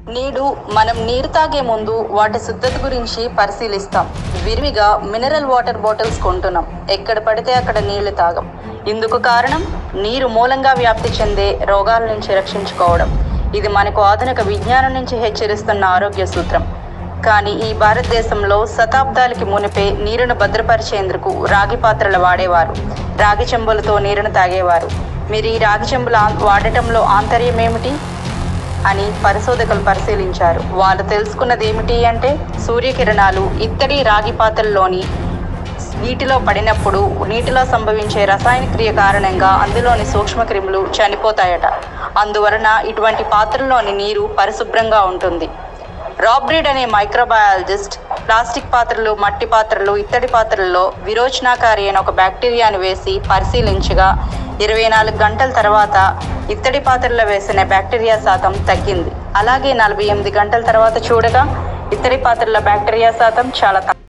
నేడు మనం నీరు తాగే ముందు వాటి శుద్ధత గురించి పరిశీలిస్తాం విరివిగా మినరల్ వాటర్ బాటిల్స్ కొంటున్నాం ఎక్కడ పడితే అక్కడ నీళ్లు తాగం ఇందుకు కారణం నీరు మూలంగా వ్యాప్తి చెందే రోగాల నుంచి రక్షించుకోవడం ఇది మనకు ఆధునిక విజ్ఞానం నుంచి హెచ్చరిస్తున్న ఆరోగ్య సూత్రం కానీ ఈ భారతదేశంలో శతాబ్దాలకి మునిపే నీరును భద్రపరిచేందుకు రాగి పాత్రలు వాడేవారు రాగి చెంబులతో నీరును తాగేవారు మీరు ఈ రాగి చెంబుల ఆ- వాడటంలో ఆంతర్యం ఏమిటి అని పరిశోధకులు పరిశీలించారు వాళ్ళు తెలుసుకున్నది ఏమిటి అంటే సూర్యకిరణాలు ఇత్తడి రాగి పాత్రల్లోని నీటిలో పడినప్పుడు నీటిలో సంభవించే రసాయన క్రియ కారణంగా అందులోని సూక్ష్మక్రిములు చనిపోతాయట అందువలన ఇటువంటి పాత్రల్లోని నీరు పరిశుభ్రంగా ఉంటుంది రాబ్రీడ్ అనే మైక్రోబయాలజిస్ట్ ప్లాస్టిక్ పాత్రలు మట్టి పాత్రలు ఇత్తడి పాత్రల్లో విరోచనాకారి అయిన ఒక బ్యాక్టీరియాను వేసి పరిశీలించగా ఇరవై నాలుగు గంటల తర్వాత ఇత్తడి పాత్రలో వేసిన బ్యాక్టీరియా శాతం తగ్గింది అలాగే నలభై ఎనిమిది గంటల తర్వాత చూడగా ఇత్తడి పాత్రల బ్యాక్టీరియా శాతం చాలా తక్కువ